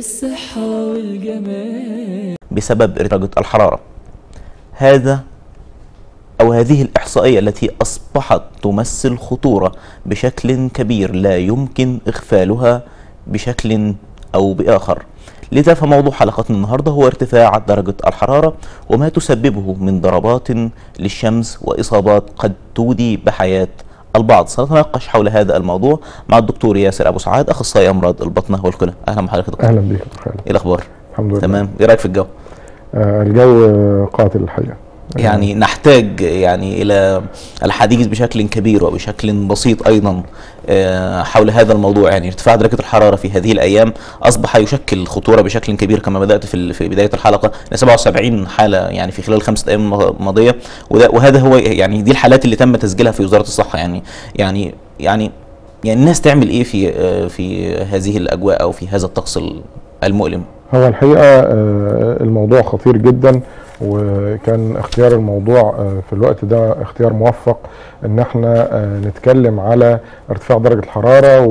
والصحة والجمال بسبب درجة الحرارة هذا أو هذه الإحصائية التي أصبحت تمثل خطورة بشكل كبير لا يمكن إغفالها بشكل أو بآخر لذا فموضوع حلقتنا النهاردة هو ارتفاع درجة الحرارة وما تسببه من ضربات للشمس وإصابات قد تودي بحياة البعض سنتناقش حول هذا الموضوع مع الدكتور ياسر أبو سعاد أخصائي أمراض البطنة والكلى أهلا بحضرتك يا دكتور. اهلا بيك يا دكتور خالد إيه الأخبار؟ الحمد لله تمام إيه رأيك في الجو؟ آه الجو آه، قاتل الحقيقه يعني نحتاج يعني الى الحديث بشكل كبير وبشكل بسيط ايضا آه، حول هذا الموضوع يعني ارتفاع درجه الحراره في هذه الايام اصبح يشكل خطوره بشكل كبير كما بدات في ال- في بدايه الحلقه 77 حاله يعني في خلال خمسه ايام الماضيه وده- وهذا هو يعني دي الحالات اللي تم تسجيلها في وزاره الصحه يعني يعني يعني يعني الناس تعمل ايه في آه، في هذه الاجواء او في هذا الطقس المؤلم هو الحقيقه آه الموضوع خطير جدا وكان اختيار الموضوع آه في الوقت ده اختيار موفق ان احنا آه نتكلم على ارتفاع درجه الحراره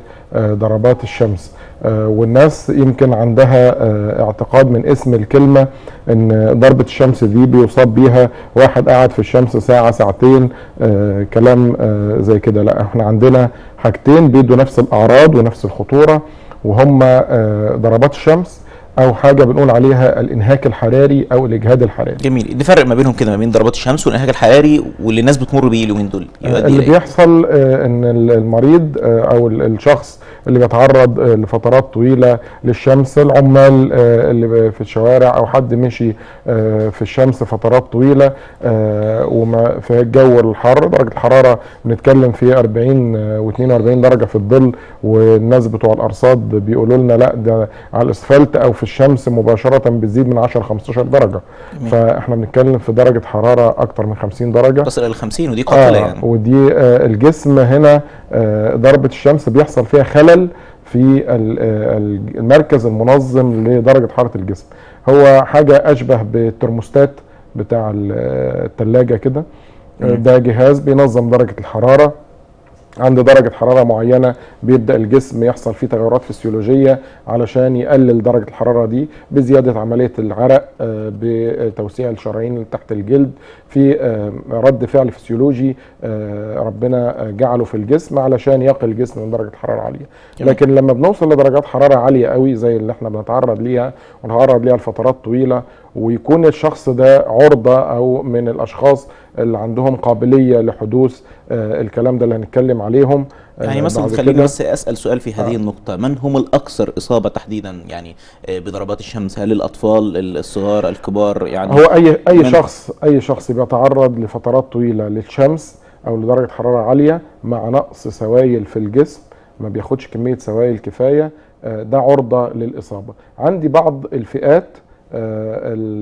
وضربات الشمس آه والناس يمكن عندها آه اعتقاد من اسم الكلمه ان ضربه الشمس دي بيصاب بيها واحد قاعد في الشمس ساعه ساعتين آه كلام آه زي كده لا احنا عندنا حاجتين بيدوا نفس الاعراض ونفس الخطوره وهم آه ضربات الشمس او حاجه بنقول عليها الانهاك الحراري او الاجهاد الحراري جميل نفرق ما بينهم كده ما بين ضربات الشمس والانهاك الحراري واللي الناس بتمر بيه اليومين دول يؤدي اللي إلى إيه؟ بيحصل آه، ان ال- المريض آه، او ال- الشخص اللي بيتعرض آه، لفترات طويله للشمس العمال آه، اللي ب- في الشوارع او حد مشي آه، في الشمس فترات طويله آه، وما في الجو الحر درجه الحراره بنتكلم في 40 و42 درجه في الظل والناس بتوع الارصاد بيقولوا لنا لا ده على الاسفلت او في الشمس مباشره بتزيد من 10 15 درجه جميل. فاحنا بنتكلم في درجه حراره اكتر من 50 درجه تصل الى 50 ودي قاتله آه يعني ودي آه الجسم هنا آه ضربة الشمس بيحصل فيها خلل في ال- آه، المركز المنظم لدرجة حرارة الجسم هو حاجة أشبه بالترموستات بتاع ال- آه، التلاجة كده آه، مم. ده جهاز بينظم درجة الحرارة عند درجة حرارة معينة بيبدأ الجسم يحصل فيه تغيرات فسيولوجية علشان يقلل درجة الحرارة دي بزيادة عملية العرق آه، بتوسيع الشرايين اللي تحت الجلد في آه، رد فعل فسيولوجي آه، ربنا آه، جعله في الجسم علشان يقي الجسم من درجة حرارة عالية جميل. لكن لما بنوصل لدرجات حرارة عالية قوي زي اللي احنا بنتعرض ليها ونتعرض ليها لفترات طويلة ويكون الشخص ده عرضة او من الاشخاص اللي عندهم قابلية لحدوث آه، الكلام ده اللي هنتكلم عليهم آه، يعني مثلا بعد خليني كده. بس اسال سؤال في هذه آه. النقطه من هم الاكثر اصابه تحديدا يعني آه، بضربات الشمس هل الاطفال الصغار الكبار يعني هو اي اي من- شخص اي شخص بيتعرض لفترات طويله للشمس او لدرجه حراره عاليه مع نقص سوائل في الجسم ما بياخدش كميه سوائل كفايه آه، ده عرضه للاصابه عندي بعض الفئات آه،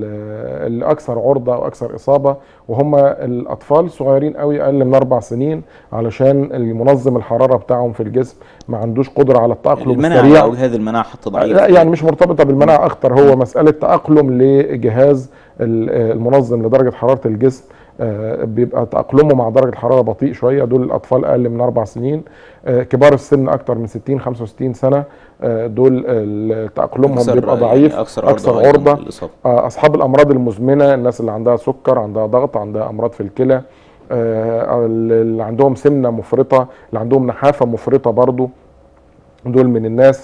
ال- اللي اكثر عرضه او اكثر اصابه وهم الاطفال الصغيرين قوي اقل من اربع سنين علشان المنظم الحراره بتاعهم في الجسم ما عندوش قدره على التاقلم المناعه السريع او جهاز المناعه حتى ضعيف لا يعني مش مرتبطه بالمناعه اكتر هو مساله تاقلم لجهاز ال- المنظم لدرجه حراره الجسم آه، بيبقى تاقلمه مع درجه الحراره بطيء شويه دول الاطفال اقل من اربع سنين آه، كبار السن اكتر من 60 65 سنه آه، دول ال- تاقلمهم أكثر- بيبقى يعني ضعيف اكثر اكثر أيضاً عرضه للإصابة. آه، اصحاب الامراض المزمنه الناس اللي عندها سكر عندها ضغط عندها امراض في الكلى آه، اللي عندهم سمنه مفرطه اللي عندهم نحافه مفرطه برضو دول من الناس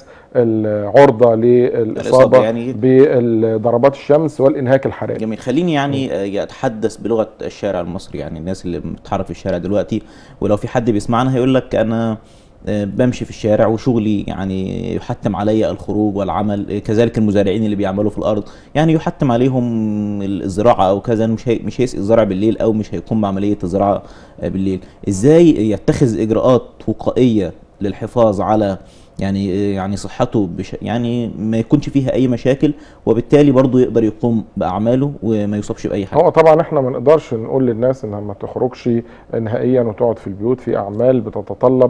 العرضه للاصابه يعني. بضربات الشمس والانهاك الحراري جميل خليني يعني آه، اتحدث بلغه الشارع المصري يعني الناس اللي بتتحرك في الشارع دلوقتي ولو في حد بيسمعنا هيقول لك انا آه، بمشي في الشارع وشغلي يعني يحتم علي الخروج والعمل آه، كذلك المزارعين اللي بيعملوا في الارض يعني يحتم عليهم الزراعه او كذا مش هي مش هيسقي الزرع بالليل او مش هيقوم بعمليه الزراعه آه، بالليل ازاي يتخذ اجراءات وقائيه للحفاظ على يعني يعني صحته بش يعني ما يكونش فيها اي مشاكل وبالتالي برضه يقدر يقوم باعماله وما يصابش باي حاجه هو طبعا احنا ما نقدرش نقول للناس انها ما تخرجش نهائيا وتقعد في البيوت في اعمال بتتطلب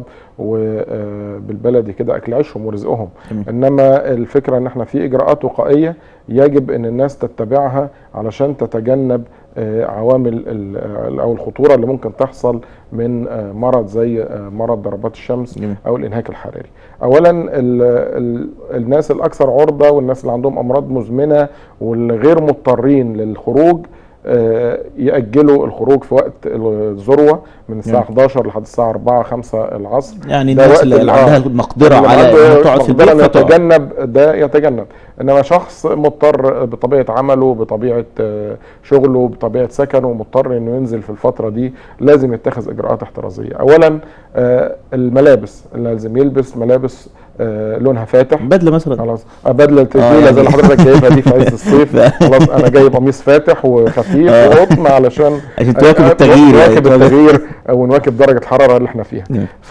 وبالبلدي كده اكل عيشهم ورزقهم جميل. انما الفكره ان احنا في اجراءات وقائيه يجب ان الناس تتبعها علشان تتجنب آه، عوامل ال- او الخطوره اللي ممكن تحصل من آه، مرض زي آه، مرض ضربات الشمس جميل. او الانهاك الحراري اولا ال ال الناس الاكثر عرضه والناس اللي عندهم امراض مزمنه والغير مضطرين للخروج آه، يأجلوا الخروج في وقت الذروه من الساعه نعم. 11 لحد الساعه 4 5 العصر يعني ده الناس وقت اللي ال- عندها آه. المقدره اللي على عنده انها تقعد في مقدرة البيت إنه فتقعد. يتجنب ده يتجنب انما شخص مضطر بطبيعه عمله بطبيعه آه، شغله بطبيعه سكنه مضطر انه ينزل في الفتره دي لازم يتخذ اجراءات احترازيه اولا آه، الملابس لازم يلبس ملابس آه، لونها فاتح بدله مثلا خلاص آه، بدله آه، التقيله يعني- زي اللي حضرتك جايبها دي في عز الصيف خلاص انا جايب قميص فاتح وخفيف آه. وقطن علشان عشان تواكب آه، التغيير يعني، نواكب تواكب- التغيير ونواكب درجه الحراره اللي احنا فيها نعم. ف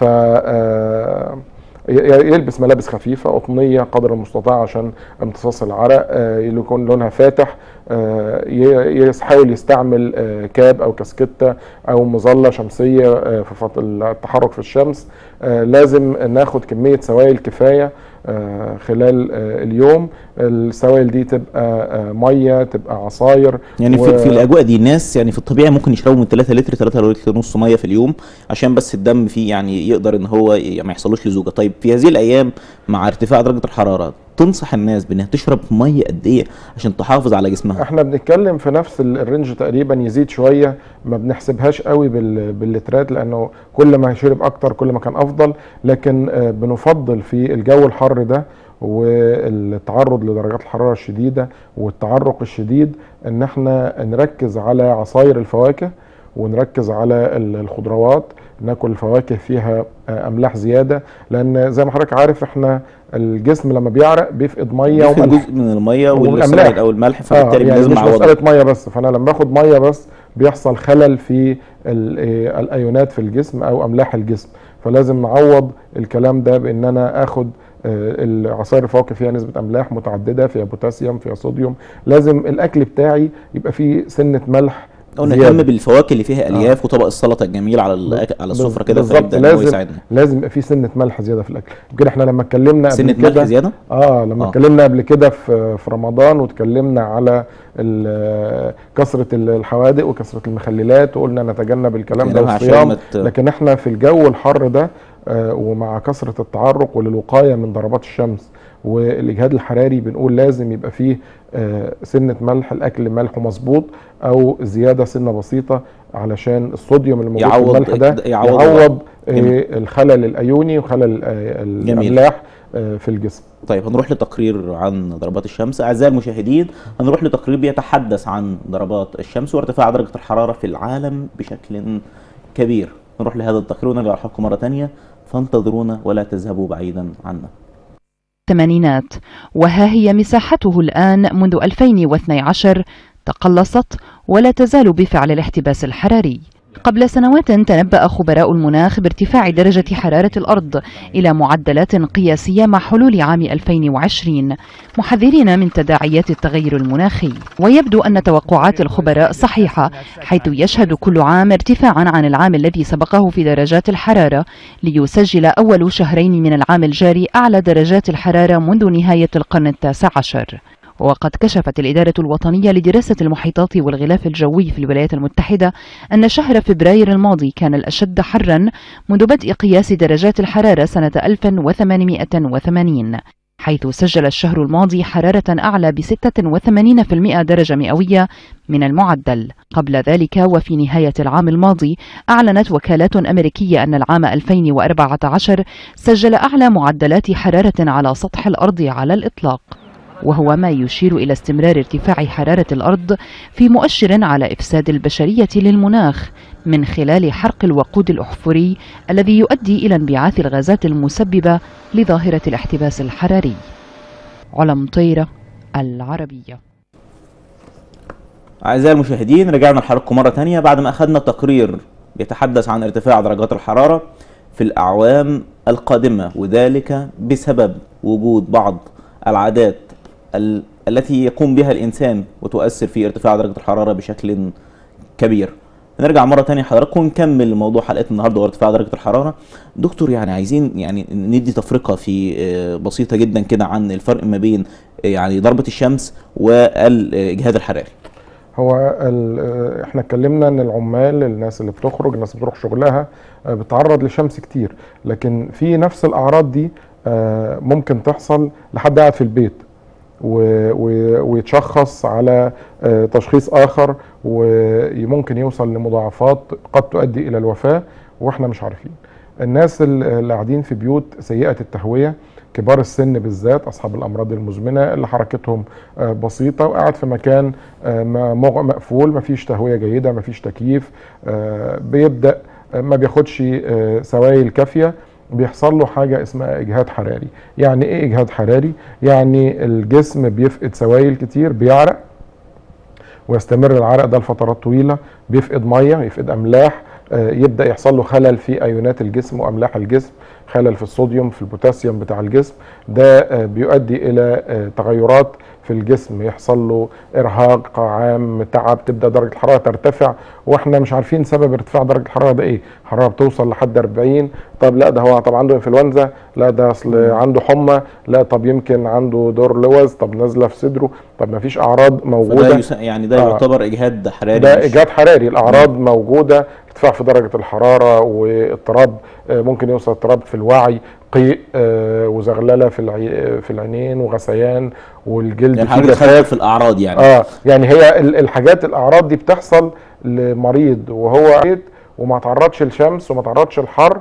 آه، ي- يلبس ملابس خفيفه قطنيه قدر المستطاع عشان امتصاص العرق آه، يكون لونها فاتح آه، ي- يحاول يستعمل آه، كاب او كاسكته او مظله شمسيه آه، في فط- التحرك في الشمس آه، لازم ناخد كميه سوائل كفايه آه، خلال آه، اليوم السوائل دي تبقى آه، ميه تبقى عصاير يعني و- في, في الاجواء دي الناس يعني في الطبيعي ممكن يشربوا من 3 لتر 3 لتر ونص ميه في اليوم عشان بس الدم فيه يعني يقدر ان هو ي- ما يحصلوش لزوجه طيب في هذه الايام مع ارتفاع درجه الحراره تنصح الناس بانها تشرب ميه قد ايه عشان تحافظ على جسمها احنا بنتكلم في نفس ال- الرينج تقريبا يزيد شويه ما بنحسبهاش قوي بال- باللترات لانه كل ما يشرب اكتر كل ما كان افضل لكن آه، بنفضل في الجو الحر ده والتعرض لدرجات الحراره الشديده والتعرق الشديد ان احنا نركز على عصاير الفواكه ونركز على ال- الخضروات ناكل الفواكه فيها آه، املاح زياده لان زي ما حضرتك عارف احنا الجسم لما بيعرق بيفقد ميه بيفقد وملح جزء من الميه والأملاح. والسوائل او الملح فبالتالي آه يعني لازم مش نعوضها مساله ميه بس فانا لما باخد ميه بس بيحصل خلل في ال- آه، الايونات في الجسم او املاح الجسم فلازم نعوض الكلام ده بان انا اخد آه، العصائر الفواكه فيها نسبه املاح متعدده فيها بوتاسيوم فيها صوديوم لازم الاكل بتاعي يبقى فيه سنه ملح او زيادة. نهتم بالفواكه اللي فيها الياف وطبق السلطه الجميل على الأك- على السفره كده بالظبط فيبدا ان هو لازم يساعدنا لازم يبقى فيه سنه ملح زياده في الاكل يمكن احنا لما اتكلمنا قبل سنه كده ملح زياده اه لما آه. اتكلمنا قبل كده في في رمضان واتكلمنا على ال- كثره الحوادق وكثره المخللات وقلنا نتجنب الكلام ده كلامها عشان والصيام ما ت- لكن احنا في الجو الحر ده آه، ومع كثره التعرق وللوقايه من ضربات الشمس والاجهاد الحراري بنقول لازم يبقى فيه آه، سنه ملح الاكل ملحه مظبوط او زياده سنه بسيطه علشان الصوديوم اللي موجود يعوض- في الملح ده يعوض يعوض جميل. آه، الخلل الايوني وخلل آه، جميل. الاملاح آه، في الجسم طيب هنروح لتقرير عن ضربات الشمس اعزائي المشاهدين هنروح لتقرير بيتحدث عن ضربات الشمس وارتفاع درجه الحراره في العالم بشكل كبير نروح لهذا التقرير ونرجع لحلقه مره ثانيه فانتظرونا ولا تذهبوا بعيدا عنا الثمانينات وها هي مساحته الآن منذ 2012 تقلصت ولا تزال بفعل الاحتباس الحراري قبل سنوات تنبأ خبراء المناخ بارتفاع درجة حرارة الأرض إلى معدلات قياسية مع حلول عام 2020 محذرين من تداعيات التغير المناخي ويبدو أن توقعات الخبراء صحيحة حيث يشهد كل عام ارتفاعا عن العام الذي سبقه في درجات الحرارة ليسجل أول شهرين من العام الجاري أعلى درجات الحرارة منذ نهاية القرن التاسع عشر وقد كشفت الإدارة الوطنية لدراسة المحيطات والغلاف الجوي في الولايات المتحدة أن شهر فبراير الماضي كان الأشد حرا منذ بدء قياس درجات الحرارة سنة 1880 حيث سجل الشهر الماضي حرارة أعلى ب 86% درجة مئوية من المعدل قبل ذلك وفي نهاية العام الماضي أعلنت وكالات أمريكية أن العام 2014 سجل أعلى معدلات حرارة على سطح الأرض على الإطلاق وهو ما يشير إلى استمرار ارتفاع حرارة الأرض في مؤشر على إفساد البشرية للمناخ من خلال حرق الوقود الأحفوري الذي يؤدي إلى انبعاث الغازات المسببة لظاهرة الاحتباس الحراري علم طيرة العربية أعزائي المشاهدين رجعنا لحلقكم مرة تانية بعد ما أخذنا تقرير بيتحدث عن ارتفاع درجات الحرارة في الأعوام القادمة وذلك بسبب وجود بعض العادات ال- التي يقوم بها الإنسان وتؤثر في ارتفاع درجة الحرارة بشكل كبير نرجع مرة تانية حضراتكم نكمل موضوع حلقتنا النهارده وارتفاع درجة الحرارة دكتور يعني عايزين يعني ندي تفرقة في آه، بسيطة جدا كده عن الفرق ما بين آه، يعني ضربة الشمس والإجهاد الحراري هو ال- آه، احنا اتكلمنا ان العمال الناس اللي بتخرج الناس اللي بتروح شغلها آه، بتتعرض لشمس كتير لكن في نفس الاعراض دي آه، ممكن تحصل لحد قاعد في البيت و- و- ويتشخص على آه، تشخيص اخر وممكن يوصل لمضاعفات قد تؤدي الى الوفاه واحنا مش عارفين الناس ال- اللي قاعدين في بيوت سيئه التهويه كبار السن بالذات اصحاب الامراض المزمنه اللي حركتهم آه، بسيطه وقاعد في مكان آه، م- مغ- مقفول مفيش تهويه جيده مفيش تكييف آه، بيبدا آه، ما بياخدش آه، سوائل كافيه بيحصل له حاجه اسمها اجهاد حراري يعني ايه اجهاد حراري يعني الجسم بيفقد سوائل كتير بيعرق ويستمر العرق ده لفترات طويله بيفقد ميه يفقد املاح آه، يبدا يحصل له خلل في ايونات الجسم واملاح الجسم خلل في الصوديوم في البوتاسيوم بتاع الجسم ده آه، بيؤدي الى آه، تغيرات في الجسم يحصل له ارهاق عام تعب تبدا درجه الحراره ترتفع واحنا مش عارفين سبب ارتفاع درجه الحراره ده ايه الحراره بتوصل لحد 40 طب لا ده هو طب عنده انفلونزا لا ده اصل عنده حمى لا طب يمكن عنده دور لوز طب نازله في صدره طب ما فيش اعراض فده موجوده يس... يعني ده آه. يعتبر اجهاد حراري ده مش- اجهاد حراري الاعراض موجوده ارتفاع في درجه الحراره واضطراب آه، ممكن يوصل اضطراب في الوعي قيء آه، وزغلله في العي... في العينين وغثيان والجلد يعني فيه حضرتك دخلت جفاف في الاعراض يعني اه يعني هي ال- الحاجات الاعراض دي بتحصل لمريض وهو قاعد وما تعرضش للشمس وما تعرضش للحر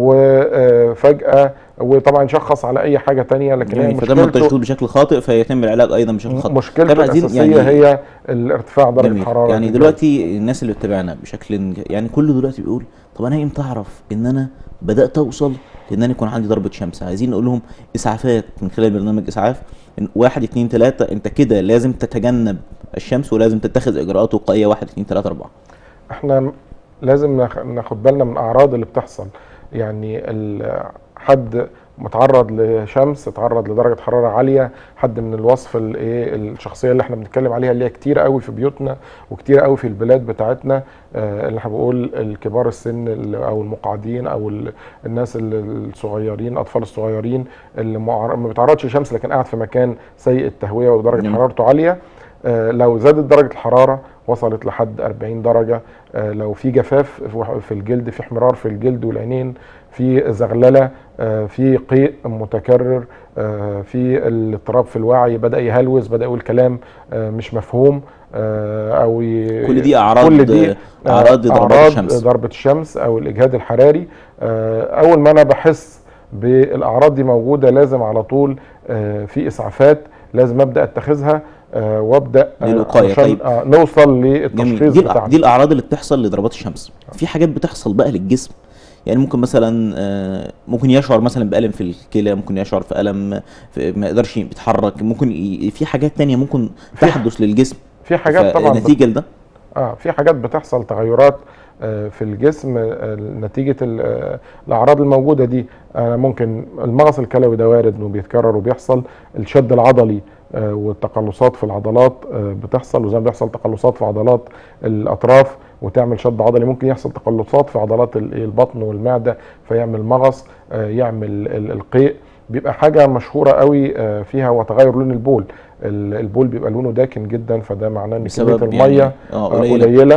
وفجاه وطبعا يشخص على اي حاجه تانية لكن هي يعني فده ما مشكلته انتشروه بشكل خاطئ فيتم العلاج ايضا بشكل خاطئ مشكلته طب عايزين الاساسيه يعني- هي الارتفاع درجه جميل. الحراره يعني في دلوقتي الناس اللي بتتابعنا بشكل يعني كله دلوقتي بيقول طب انا امتى اعرف ان انا بدات اوصل لان انا يكون عندي ضربه شمس عايزين نقول لهم اسعافات من خلال برنامج اسعاف إن واحد اتنين تلاته انت كده لازم تتجنب الشمس ولازم تتخذ اجراءات وقائيه واحد اتنين تلاته اربعه احنا لازم ناخ- ناخد بالنا من الاعراض اللي بتحصل يعني ال- حد متعرض لشمس اتعرض لدرجه حراره عاليه حد من الوصف الايه الشخصيه اللي احنا بنتكلم عليها اللي هي كتير قوي في بيوتنا وكتير قوي في البلاد بتاعتنا آه، اللي احنا بقول الكبار السن ال- او المقعدين او ال- الناس ال- الصغيرين الاطفال الصغيرين اللي معر- ما بيتعرضش لشمس لكن قاعد في مكان سيء التهويه ودرجه جميل. حرارته عاليه آه، لو زادت درجه الحراره وصلت لحد 40 درجه آه، لو في جفاف في- في الجلد في احمرار في الجلد والعينين في زغلله آه، في قيء متكرر آه، في الاضطراب في الوعي بدا يهلوس بدا يقول كلام آه، مش مفهوم آه، او ي- كل دي اعراض كل دي آه، اعراض ضربات أعراض الشمس ضربة الشمس أو الإجهاد الحراري آه، أول ما أنا بحس بالأعراض دي موجودة لازم على طول آه، في إسعافات لازم أبدأ أتخذها آه، وأبدأ آه، للوقاية. عشان طيب. آه، نوصل جميل للتشخيص دي, الأع- بتاعنا دي الاعراض اللي بتحصل لضربات الشمس في حاجات بتحصل بقى للجسم يعني ممكن مثلا آه، ممكن يشعر مثلا بالم في الكلى ممكن يشعر في الم في ما يقدرش يتحرك ممكن ي- في حاجات تانية ممكن في- تحدث للجسم في حاجات طبعا بت- نتيجه لده اه في حاجات بتحصل تغيرات آه، في الجسم آه، نتيجة ال- آه، الأعراض الموجودة دي آه، ممكن المغص الكلوي ده وارد إنه بيتكرر وبيحصل الشد العضلي آه، والتقلصات في العضلات آه، بتحصل وزي ما بيحصل تقلصات في عضلات الأطراف وتعمل شد عضلي ممكن يحصل تقلصات في عضلات ال- البطن والمعدة فيعمل مغص آه، يعمل ال- القيء بيبقى حاجة مشهورة قوي آه، فيها هو تغير لون البول ال- البول بيبقى لونه داكن جدا فده معناه ان كمية بسبب المية يعني اه آه، قليله قليله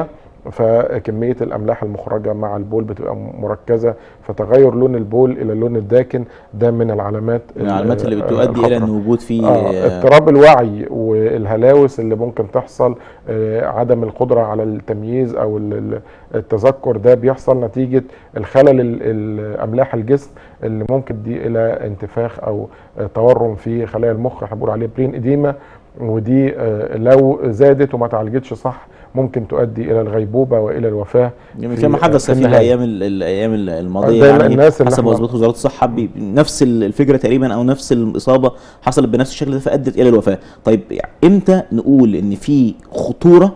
فكميه الاملاح المخرجه مع البول بتبقى مركزه فتغير لون البول الى اللون الداكن ده من العلامات من العلامات اللي ال- بتؤدي الى الخطرة. ان وجود فيه آه آه، اضطراب الوعي والهلاوس اللي ممكن تحصل آه عدم القدره على التمييز او ال- ال- التذكر ده بيحصل نتيجه الخلل ال- ال- املاح الجسم اللي ممكن تؤدي الى انتفاخ او آه تورم في خلايا المخ احنا بنقول عليه برين اديما ودي آه لو زادت وما تعالجتش صح ممكن تؤدي الى الغيبوبه والى الوفاه يعني في- كما حدث في في النهاية. الايام ال- الايام ال- الماضيه ده يعني الناس اللي حسب احنا- وظيفه وزاره الصحه بي- نفس ال- الفكره تقريبا او نفس الاصابه حصلت بنفس الشكل ده فادت الى الوفاه طيب يعني امتى نقول ان في خطوره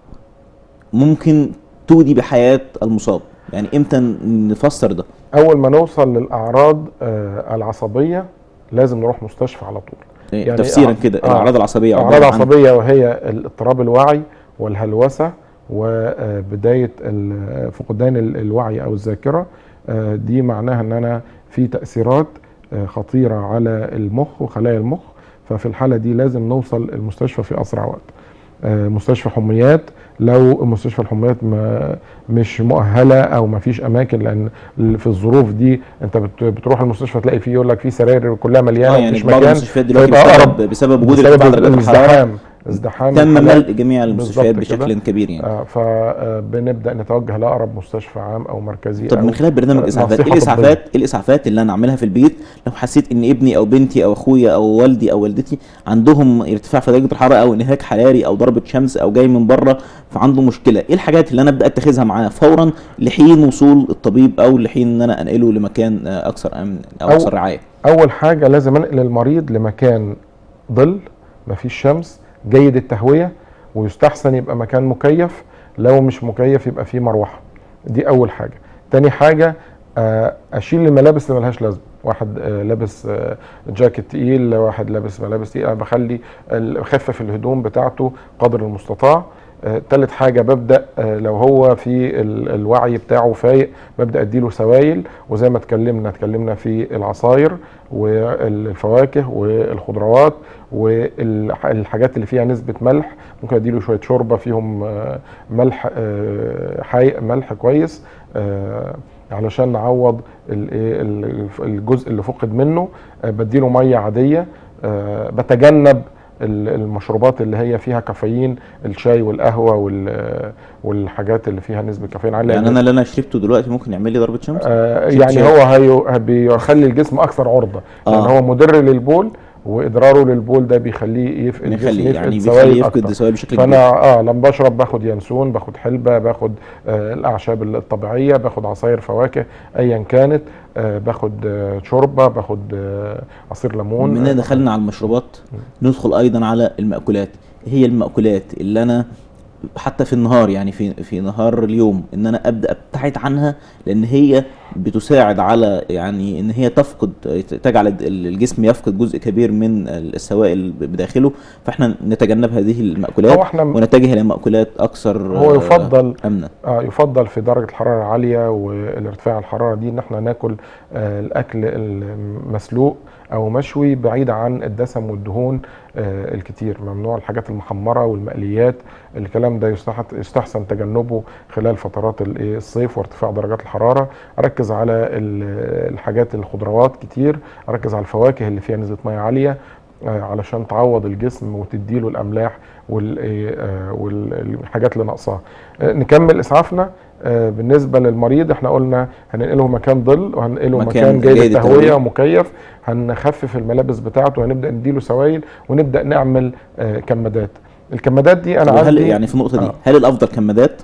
ممكن تودي بحياه المصاب يعني امتى ن- نفسر ده اول ما نوصل للاعراض آه العصبيه لازم نروح مستشفى على طول يعني يعني تفسيرا آه، كده آه، الاعراض العصبيه اعراض عبارة عن- عصبيه وهي اضطراب الوعي والهلوسه وبدايه ال- فقدان ال- الوعي او الذاكره آه، دي معناها ان انا في تاثيرات آه، خطيره على المخ وخلايا المخ ففي الحاله دي لازم نوصل المستشفى في اسرع وقت آه، مستشفى حميات لو مستشفى الحميات ما مش مؤهله او ما فيش اماكن لان في الظروف دي انت بت- بتروح المستشفى تلاقي فيه يقول لك في سراير كلها مليانه اه يعني ومفيش بعض مكان المستشفيات دلوقتي فيبقى بسبب, أقرب بسبب وجود بسبب ارتفاع درجات الحراره الازدحام ازدحام تم الحالات. ملء جميع المستشفيات بالظبط كده. بشكل كبير يعني آه، فبنبدا نتوجه لاقرب مستشفى عام او مركزي طب أو من خلال برنامج آه، اسعافات نصيحة ايه الاسعافات ايه الاسعافات اللي انا اعملها في البيت لو حسيت ان ابني او بنتي او اخويا او والدي او والدتي عندهم ارتفاع في درجه الحراره او انهاك حراري او ضربه شمس او جاي من بره فعنده مشكله ايه الحاجات اللي انا ابدا اتخذها معاه فورا لحين وصول الطبيب او لحين ان انا انقله لمكان آه، اكثر امن او أو- اكثر رعايه اول حاجه لازم انقل المريض لمكان ظل مفيش شمس جيد التهويه ويستحسن يبقى مكان مكيف لو مش مكيف يبقى فيه مروحه دي اول حاجه تاني حاجه آه، اشيل الملابس اللي ملهاش لازمه واحد آه، لابس آه، جاكيت تقيل واحد لابس ملابس تقيل انا بخلي ال- بخفف الهدوم بتاعته قدر المستطاع آه، تالت حاجه ببدا آه، لو هو في ال- الوعي بتاعه فايق ببدا اديله سوائل وزي ما اتكلمنا اتكلمنا في العصاير والفواكه والخضروات والحاجات اللي فيها نسبه ملح ممكن اديله شويه شوربه فيهم آه، ملح آه، حي ملح كويس آه، علشان نعوض ال- إيه ال- الجزء اللي فقد منه آه، بديله ميه عاديه آه، بتجنب ال- المشروبات اللي هي فيها كافيين الشاي والقهوه وال- والحاجات اللي فيها نسبه كافيين عاليه يعني انا اللي انا شربته دلوقتي ممكن يعمل لي ضربه شمس آه، شيء- يعني شيء. هو هي بيخلي الجسم اكثر عرضه لان آه. هو مضر للبول واضراره للبول ده بيخليه يفقد بيخلي الجسم يعني يفقد بيخلي سوائل يفقد أكتر. سوائل بشكل فانا كبير اه لما بشرب باخد ينسون باخد حلبه باخد آه الاعشاب الطبيعيه باخد عصاير فواكه ايا كانت آه باخد آه شوربه باخد آه عصير ليمون من آه، دخلنا على المشروبات ندخل ايضا على المأكولات إيه هي المأكولات اللي انا حتى في النهار يعني في في نهار اليوم ان انا ابدا ابتعد عنها لان هي بتساعد على يعني ان هي تفقد تجعل الجسم يفقد جزء كبير من السوائل بداخله فاحنا نتجنب هذه المأكولات هو احنا ونتجه الى مأكولات اكثر هو آه، يفضل امنا اه يفضل في درجه الحراره العاليه والارتفاع الحراره دي ان احنا ناكل آه الاكل المسلوق او مشوي بعيد عن الدسم والدهون آه الكتير ممنوع الحاجات المحمره والمقليات الكلام ده يستحت- يستحسن تجنبه خلال فترات ال- إيه الصيف وارتفاع درجات الحراره اركز على ال- الحاجات الخضروات كتير اركز على الفواكه اللي فيها نسبه ميه عاليه آه، علشان تعوض الجسم وتديله الاملاح وال- إيه، آه، والحاجات اللي ناقصاها آه، نكمل اسعافنا آه، بالنسبه للمريض احنا قلنا هننقله مكان ظل وهننقله مكان مكان, جيد, جيد التهويه التهوية. ومكيف هنخفف الملابس بتاعته وهنبدا نديله سوائل ونبدا نعمل آه، كمادات الكمادات دي انا طب هل عندي يعني في النقطه دي آه. هل الافضل كمادات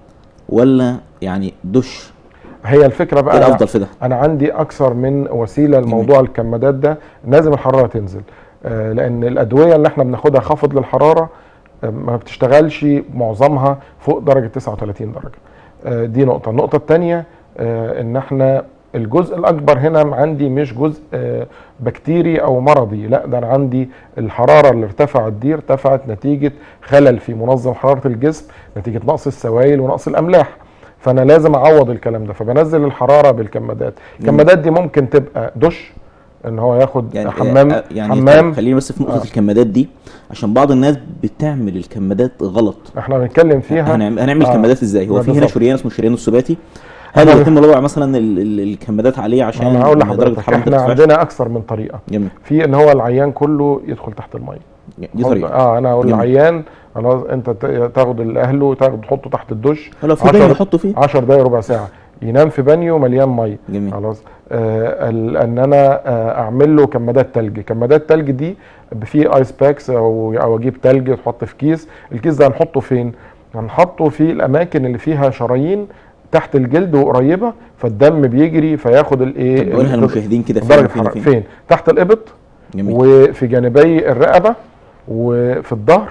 ولا يعني دش هي الفكره ايه بقى الافضل في ده انا عندي اكثر من وسيله لموضوع الكمادات ده لازم الحراره تنزل آه، لان الادويه اللي احنا بناخدها خافض للحراره آه، ما بتشتغلش معظمها فوق درجه 39 درجه آه، دي نقطه النقطه الثانيه ان احنا الجزء الاكبر هنا عندي مش جزء آه، بكتيري او مرضي لا ده انا عندي الحراره اللي ارتفعت دي ارتفعت نتيجه خلل في منظم حراره الجسم نتيجه نقص السوائل ونقص الاملاح فانا لازم اعوض الكلام ده فبنزل الحراره بالكمادات الكمادات دي ممكن تبقى دش ان هو ياخد يعني حمام آه، يعني حمام طب خلينا بس في نقطه آه. الكمادات دي عشان بعض الناس بتعمل الكمادات غلط احنا بنتكلم فيها هنعمل, هنعمل آه. كمادات ازاي هو في هنا بالظبط. شريان اسمه الشريان السباتي هل أنا- يتم وضع مثلا ال- ال- الكمادات عليه عشان انا هقول درجه لحضرتك الحراره ما احنا ترتفعش عندنا اكثر من طريقه جميل في ان هو العيان كله يدخل تحت الميه دي طريقه اه انا اقول جميل. للعيان خلاص انت ت- تاخد الاهله تاخد تحطه تحت الدش لو في عشر- بانيو يحطوا فيه 10 دقايق ربع ساعه ينام في بانيو مليان ميه جميل خلاص آه ال- ان انا آه اعمل له كمادات تلج كمادات تلج دي في ايس باكس او او اجيب تلج تحط في كيس الكيس ده هنحطه فين هنحطه في الاماكن اللي فيها شرايين تحت الجلد وقريبه فالدم بيجري فياخد الايه طب قولها ال- للمشاهدين كده فين درجه وفين حرارة وفين فين تحت الابط جميل وفي جانبي الرقبه وفي الظهر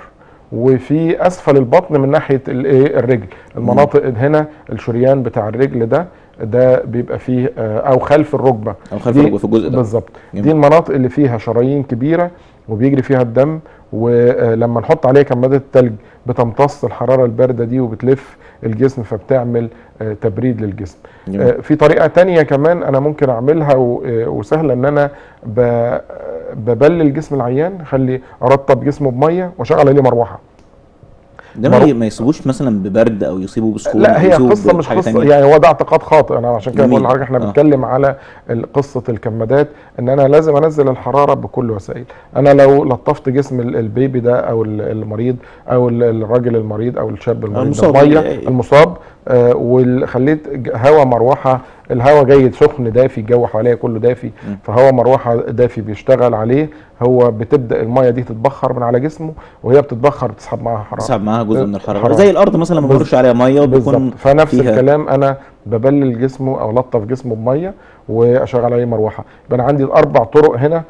وفي اسفل البطن من ناحيه الايه الرجل المناطق هنا الشريان بتاع الرجل ده ده بيبقى فيه آه، او خلف الركبه او خلف دي- الركبه في الجزء ده بالظبط جميل. دي المناطق اللي فيها شرايين كبيره وبيجري فيها الدم ولما نحط عليه كمادة التلج بتمتص الحرارة الباردة دي وبتلف الجسم فبتعمل آه، تبريد للجسم جميل. آه، في طريقة تانية كمان أنا ممكن أعملها و- آه، وسهلة إن أنا ب- ببلل جسم العيان خلي أرطب جسمه بمية وأشغل عليه مروحة ده مرو- ما ما يصيبوش مثلا ببرد او يصيبوا بسخونه لا أو هي يصيبوا قصه مش بحاجة قصه تانية. يعني هو ده اعتقاد خاطئ انا عشان كده جميل. بقول لحضرتك احنا آه. بنتكلم على ال- قصه الكمادات ان انا لازم انزل الحراره بكل وسائل انا لو لطفت جسم ال- البيبي ده او ال- المريض او ال- الراجل المريض او الشاب المريض المصاب. ده ميه أي- المصاب آه وخليت ج- هواء مروحه الهواء جاي سخن دافي الجو حواليا كله دافي م. فهواء مروحه دافي بيشتغل عليه هو بتبدا الميه دي تتبخر من على جسمه وهي بتتبخر بتسحب معاها حراره تسحب معاها جزء من الحراره الحرارة. زي الارض مثلا ما بالظبط. بيمرش عليها ميه وبيكون بالظبط فنفس فيها- الكلام انا ببلل جسمه او لطف جسمه بميه واشغل عليه مروحه يبقى انا عندي الاربع طرق هنا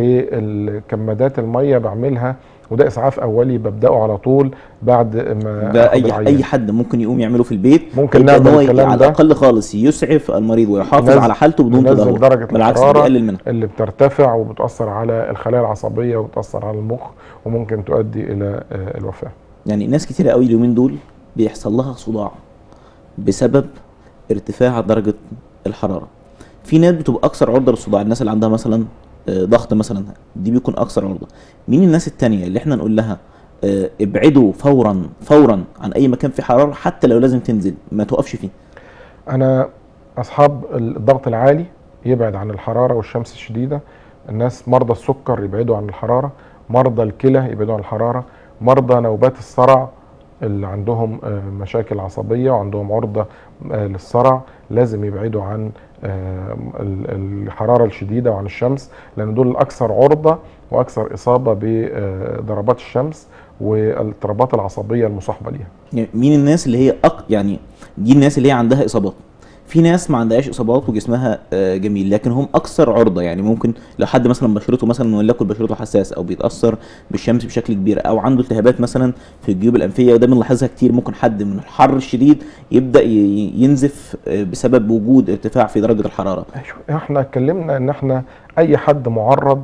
للكمادات الميه بعملها وده اسعاف اولي ببداه على طول بعد ما ده آخد اي العيان. اي حد ممكن يقوم يعمله في البيت ممكن يبدأ نعمل إن هو الكلام على ده. الاقل خالص يسعف المريض ويحافظ ننزل- على حالته بدون ننزل تدهور درجة بالعكس الحرارة. بيقلل منها اللي بترتفع وبتاثر على الخلايا العصبيه وبتاثر على المخ وممكن تؤدي الى آه، الوفاه يعني ناس كتير قوي اليومين دول بيحصل لها صداع بسبب ارتفاع درجة الحرارة في ناس بتبقى أكثر عرضة للصداع الناس اللي عندها مثلا آه، ضغط مثلا دي بيكون أكثر عرضة مين الناس التانية اللي احنا نقول لها آه، ابعدوا فورا فورا عن أي مكان فيه حرارة حتى لو لازم تنزل ما توقفش فيه انا اصحاب الضغط العالي يبعد عن الحراره والشمس الشديده الناس مرضى السكر يبعدوا عن الحراره مرضى الكلى يبعدوا عن الحراره مرضى نوبات الصرع اللي عندهم آه، مشاكل عصبيه وعندهم عرضه آه، للصرع لازم يبعدوا عن آه، ال- الحراره الشديده وعن الشمس لان دول الاكثر عرضه واكثر اصابه بضربات الشمس والاضطرابات العصبيه المصاحبه ليها يعني مين الناس اللي هي أق... يعني دي الناس اللي هي عندها اصابات في ناس ما عندهاش اصابات وجسمها آه، جميل لكن هم اكثر عرضه يعني ممكن لو حد مثلا بشرته مثلا وليكن بشرته حساس او بيتاثر بالشمس بشكل كبير او عنده التهابات مثلا في الجيوب الانفيه وده بنلاحظها كتير ممكن حد من الحر الشديد يبدا ي- ينزف آه، بسبب وجود ارتفاع في درجه الحراره أيوة، احنا اتكلمنا ان احنا اي حد معرض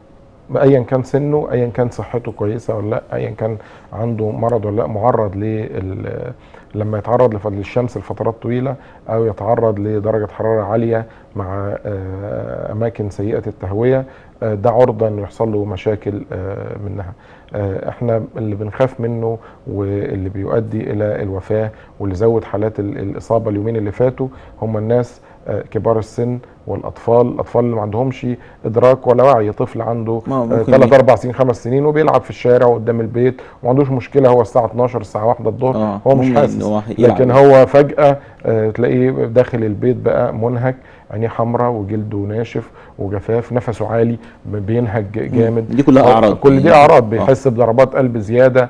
ايا كان سنه ايا كان صحته كويسه ولا لا ايا كان عنده مرض ولا لا معرض لل لما يتعرض لف- للشمس لفترات طويله او يتعرض لدرجه حراره عاليه مع آه، اماكن سيئه التهويه آه، ده عرضه انه يحصل له مشاكل آه، منها آه، احنا اللي بنخاف منه واللي بيؤدي الى الوفاه واللي زود حالات ال- الاصابه اليومين اللي فاتوا هم الناس آه، كبار السن والاطفال الاطفال اللي ما عندهمش ادراك ولا وعي طفل عنده ما ممكن 3 ي- 4 سنين 5 سنين وبيلعب في الشارع قدام البيت وما عندوش مشكله هو الساعه 12 الساعه 1 الظهر اه هو مش ممكن إن حاسس هو يلعب. لكن هو فجاه آه، تلاقيه داخل البيت بقى منهك عينيه حمراء وجلده ناشف وجفاف نفسه عالي بينهج جامد دي كلها اعراض كل دي يعني. اعراض آه. بيحس بضربات قلب زياده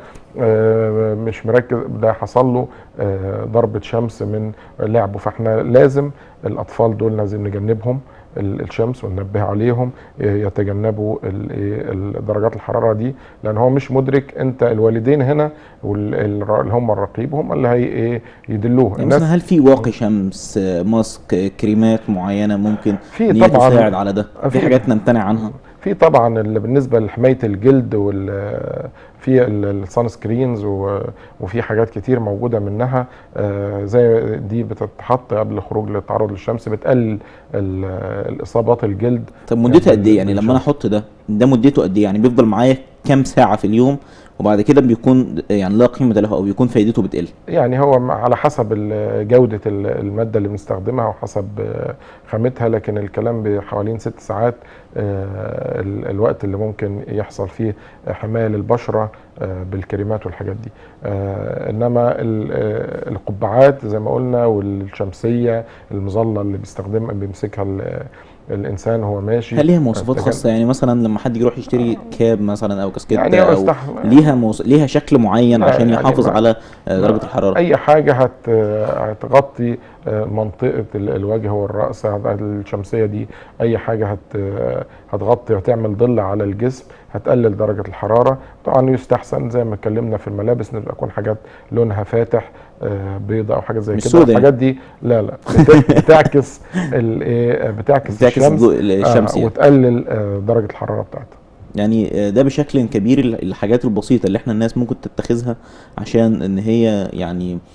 آه، مش مركز ده حصل له آه، ضربه شمس من لعبه فاحنا لازم الاطفال دول لازم نجنبهم ال- الشمس وننبه عليهم آه، يتجنبوا ال- إيه ال- درجات الحراره دي لان هو مش مدرك انت الوالدين هنا وال- الر- اللي هم الرقيب هم اللي هي ايه يدلوه يعني الناس مثلا هل في واقي شمس آه، ماسك آه، كريمات معينه ممكن في إن هي طبعاً. تساعد على ده في- في حاجات نمتنع عنها في طبعا اللي بالنسبه لحمايه الجلد وال في السان سكرينز وفي حاجات كتير موجوده منها آه، زي دي بتتحط قبل الخروج للتعرض للشمس بتقلل ال- الاصابات الجلد طب مدتها يعني قد ايه يعني لما انا بالشمس. احط ده ده مدته قد ايه يعني بيفضل معايا كام ساعه في اليوم وبعد كده بيكون يعني لا قيمه له او بيكون فايدته بتقل يعني هو م- على حسب ال- جودة ال- المادة اللي بنستخدمها وحسب آه، خامتها لكن الكلام بحوالين ست ساعات آه، ال- الوقت اللي ممكن يحصل فيه حماية للبشرة آه، بالكريمات والحاجات دي آه، انما ال- آه، القبعات زي ما قلنا والشمسية المظلة اللي بيستخدمها بيمسكها ال- الانسان وهو ماشي هل ليها مواصفات تجن- خاصه يعني مثلا لما حد يروح يشتري كاب مثلا او كاسكيت يعني هو او استح... ليها موص... ليها شكل معين لا، عشان يعني يحافظ ما- على آه، درجه الحراره اي حاجه هت هتغطي آه، منطقه ال- الوجه والراس هت- الشمسيه دي اي حاجه هت هتغطي وتعمل ظل على الجسم هتقلل درجه الحراره طبعا يستحسن زي ما اتكلمنا في الملابس ان تكون حاجات لونها فاتح آه، بيضة او حاجه زي مش كده سودة الحاجات دي لا لا بت- بتعكس الايه بتعكس بتعكس الشمس الضوء الشمس آه يعني. وتقلل آه، درجه الحراره بتاعتها يعني آه، ده بشكل كبير ال- الحاجات البسيطه اللي احنا الناس ممكن تتخذها عشان ان هي يعني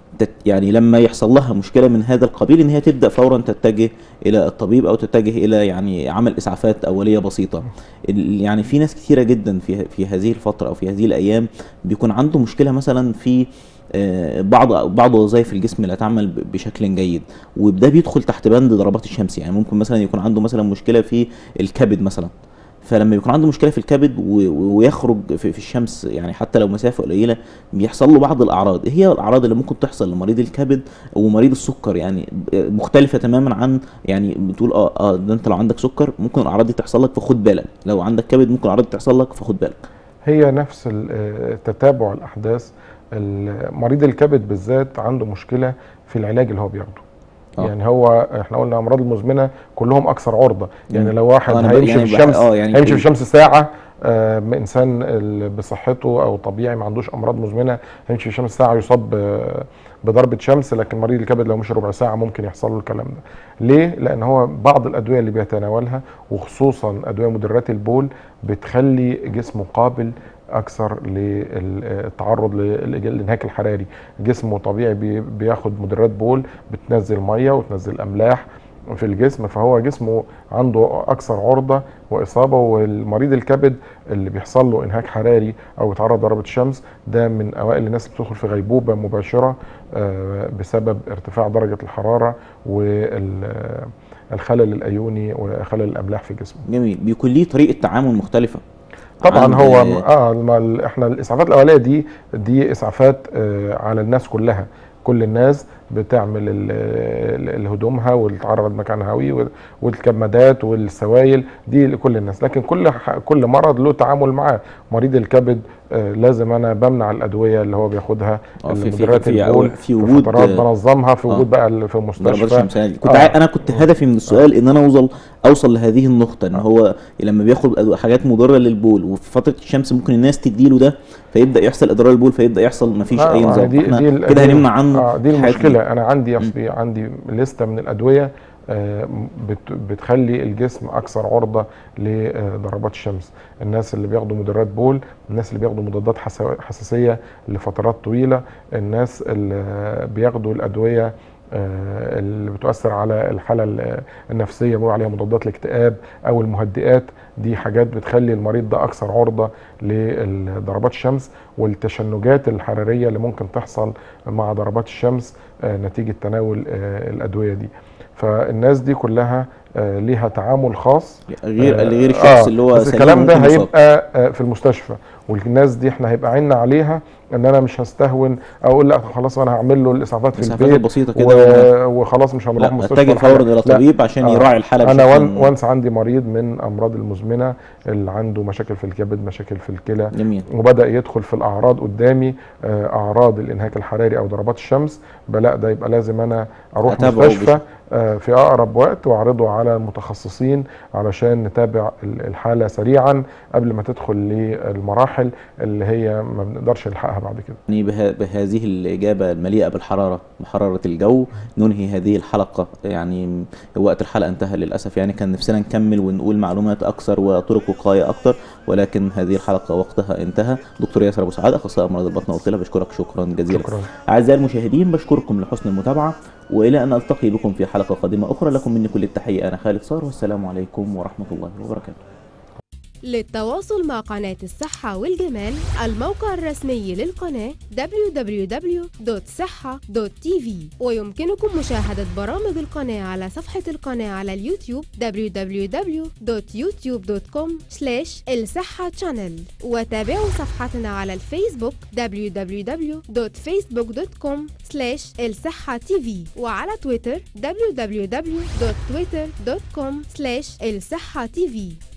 تت يعني لما يحصل لها مشكله من هذا القبيل ان هي تبدا فورا تتجه الى الطبيب او تتجه الى يعني عمل اسعافات اوليه بسيطه ال- يعني في ناس كثيره جدا في في هذه الفتره او في هذه الايام بيكون عنده مشكله مثلا في آه، بعض بعض وظائف الجسم لا تعمل ب- بشكل جيد وده بيدخل تحت بند ضربات الشمس يعني ممكن مثلا يكون عنده مثلا مشكله في الكبد مثلا فلما يكون عنده مشكله في الكبد و- و- ويخرج في, في الشمس يعني حتى لو مسافه قليله بيحصل له بعض الاعراض ايه هي الاعراض اللي ممكن تحصل لمريض الكبد ومريض السكر يعني مختلفه تماما عن يعني بتقول اه اه ده انت لو عندك سكر ممكن الاعراض دي تحصل لك فخد بالك لو عندك كبد ممكن الاعراض دي تحصل لك فخد بالك هي نفس ال- آه، تتابع الاحداث ال- مريض الكبد بالذات عنده مشكله في العلاج اللي هو بياخده آه. يعني هو احنا قلنا امراض المزمنه كلهم اكثر عرضه يعني مم. لو واحد آه، أنا ب- هيمشي يعني في بح- الشمس آه، يعني هيمشي في في- الشمس ساعه آه، انسان ال- بصحته او طبيعي ما عندوش امراض مزمنه هيمشي في الشمس ساعه يصاب ب- بضربه شمس لكن مريض الكبد لو مشي ربع ساعه ممكن يحصل له الكلام ده ليه لان هو بعض الادويه اللي بيتناولها وخصوصا ادويه مدرات البول بتخلي جسمه قابل اكثر للتعرض للانهاك الحراري جسمه طبيعي بي- بياخد مدرات بول بتنزل ميه وتنزل املاح في الجسم فهو جسمه عنده اكثر عرضه واصابه والمريض الكبد اللي بيحصل له انهاك حراري او يتعرض لضربه الشمس ده من اوائل الناس اللي بتدخل في غيبوبه مباشره آه، بسبب ارتفاع درجه الحراره والخلل الايوني وخلل الاملاح في جسمه جميل بيكون ليه طريقه تعامل مختلفه طبعا عن- هو اه ما ال- احنا الاسعافات الاوليه دي دي اسعافات آه على الناس كلها كل الناس بتعمل ال- ال- الهدومها وتعرض مكان هوي وال- والكمادات والسوائل دي لكل الناس لكن كل ح- كل مرض له تعامل معاه مريض الكبد آه لازم انا بمنع الادويه اللي هو بياخدها آه، في- في- المدرات في- البول في في وجود، فترات آه، بنظمها في آه. وجود بقى ال- في ضربات المستشفى الشمس يعني كنت آه. عا... انا كنت هدفي من السؤال ان انا اوصل اوصل لهذه النقطه ان هو لما بياخد أدو- حاجات مضره للبول وفي فتره الشمس ممكن الناس تديله ده فيبدا يحصل اضرار البول فيبدا يحصل مفيش آه، اي ما نظام دي إحنا دي ال- كده دي- هنمنع عنه آه دي الحاجات المشكله انا عندي اصلي عندي لسته من الادويه آه، بت- بتخلي الجسم اكثر عرضه لضربات الشمس الناس اللي بياخدوا مدرات بول الناس اللي بياخدوا مضادات حسا- حساسيه لفترات طويله الناس اللي بياخدوا الادويه آه، اللي بتؤثر على الحاله ال- النفسيه بنقول عليها مضادات الاكتئاب او المهدئات دي حاجات بتخلي المريض ده اكثر عرضه لضربات الشمس والتشنجات الحراريه اللي ممكن تحصل مع ضربات الشمس آه، نتيجه تناول آه، الادويه دي فالناس دي كلها آه، ليها تعامل خاص غير آه، غير الشخص آه، اللي هو بس سليم الكلام ده وممكن يصاب. هيبقى آه، في المستشفى والناس دي احنا هيبقى عيننا عليها ان انا مش هستهون اقول لا خلاص انا هعمل له الاسعافات في الإسعافات البيت البسيطة كده و... وخلاص مش هنروح لا مستشفى اتجه ولا حاجة. فورا الى لا. طبيب عشان آه. يراعي الحاله انا بشكل وان وانس عندي مريض من امراض المزمنه اللي عنده مشاكل في الكبد مشاكل في الكلى جميل وبدا يدخل في الاعراض قدامي آه، اعراض الانهاك الحراري او ضربات الشمس بلا ده يبقى لازم انا اروح أتابعه مستشفى آه، في اقرب وقت واعرضه على المتخصصين علشان نتابع ال- الحاله سريعا قبل ما تدخل للمراحل اللي هي ما بنقدرش نلحقها بعد كده يعني به- بهذه الإجابة المليئة بالحرارة بحرارة الجو ننهي هذه الحلقة يعني وقت الحلقة انتهى للأسف يعني كان نفسنا نكمل ونقول معلومات أكثر وطرق وقاية أكثر ولكن هذه الحلقة وقتها انتهى دكتور ياسر أبو سعاد أخصائي أمراض البطن والكلى بشكرك شكرا جزيلا شكرا أعزائي المشاهدين بشكركم لحسن المتابعة وإلى أن ألتقي بكم في حلقة قادمة أخرى لكم مني كل التحية أنا خالد صار والسلام عليكم ورحمة الله وبركاته للتواصل مع قناة الصحة والجمال الموقع الرسمي للقناة www.صحة.tv ويمكنكم مشاهدة برامج القناة على صفحة القناة على اليوتيوب www.youtube.com الصحة channel وتابعوا صفحتنا على الفيسبوك www.facebook.com الصحة tv وعلى تويتر www.twitter.com الصحة tv